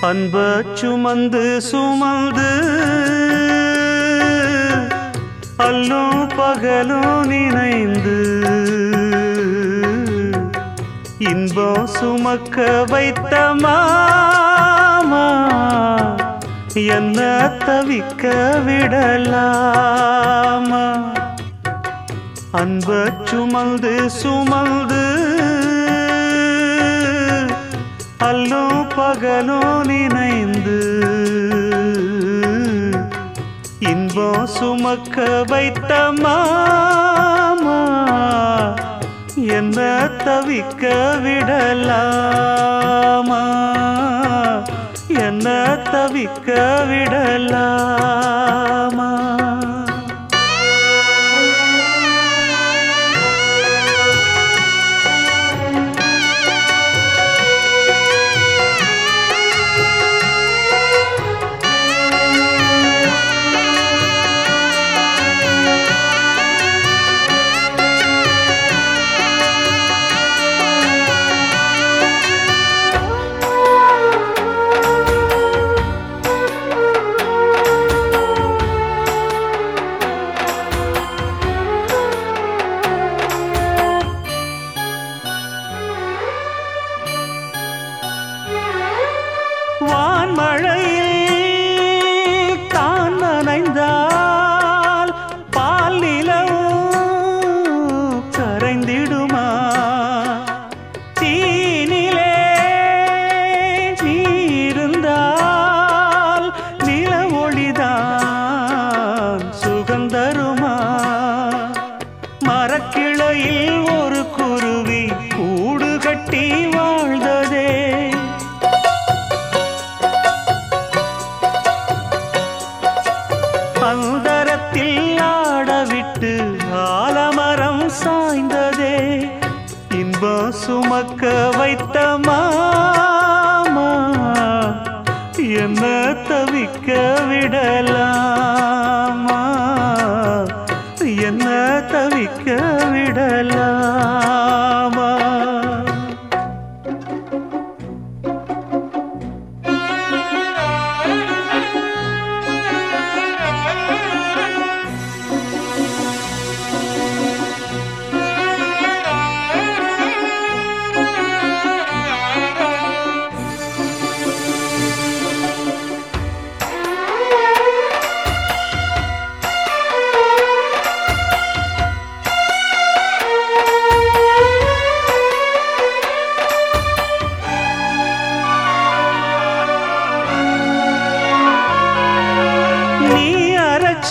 அன்ப சுமந்து சுமந்து அல்லும் பகலும் நினைந்து இன்பம் சுமக்க வைத்த மாமா என்ன தவிக்க விடலாமா அன்ப சுமந்து சுமந்து அல்லும் பகலும் நினைந்து இன்பம் சுமக்க வைத்த மாமா என்ன தவிக்க விடலாமா என்ன தவிக்க விடலாமா வான்மழையில் தான் நனைந்தால் பால் நிலவும் கரைந்திடுமா தீனிலே நீருந்தால் நில ஒளிதான் சுகந்தருமா மரக்கிளையில் ஒரு குருவி கூடு கட்டி வாழ்ந்ததே அந்தரத்தில் ஆடவிட்டு ஆலமரம் சாய்ந்ததே இன்பம் சுமக்க வைத்த மாமா என்ன தவிக்க விடலாமா என்ன தவிக்க விடலாமா நீ அரைச்ச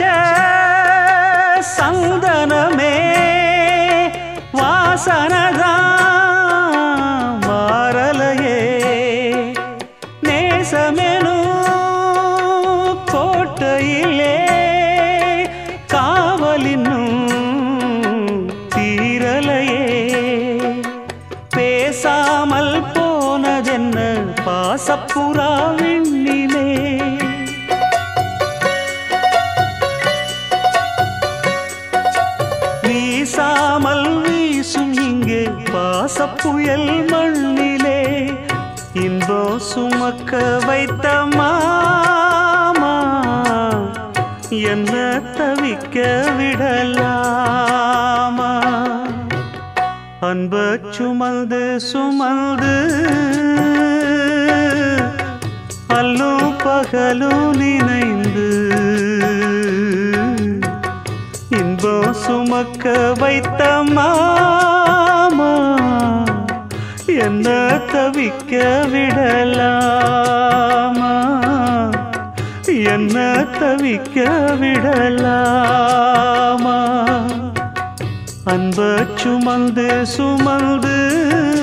சந்தனமே வாசனதான் மாறலையே நேசமெனும் கோட்டையிலே காவலினும் தீரலையே பேசாமல் போனதென்ன பாசப்புறா விண்ணிலே வீசாமல் வீசும் இங்கே பாசப்புயல் மண்ணிலே இன்பம் சுமக்க வைத்த மாமா என்ன தவிக்க விடலாமா அன்ப சுமந்து சுமந்து அல்லும் பகலும் நினைந்து இன்பம் சுமக்க வைத்த மாமா என்ன தவிக்க விடலாமா என்ன தவிக்க விடலாமா அன்ப சுமந்து சுமந்து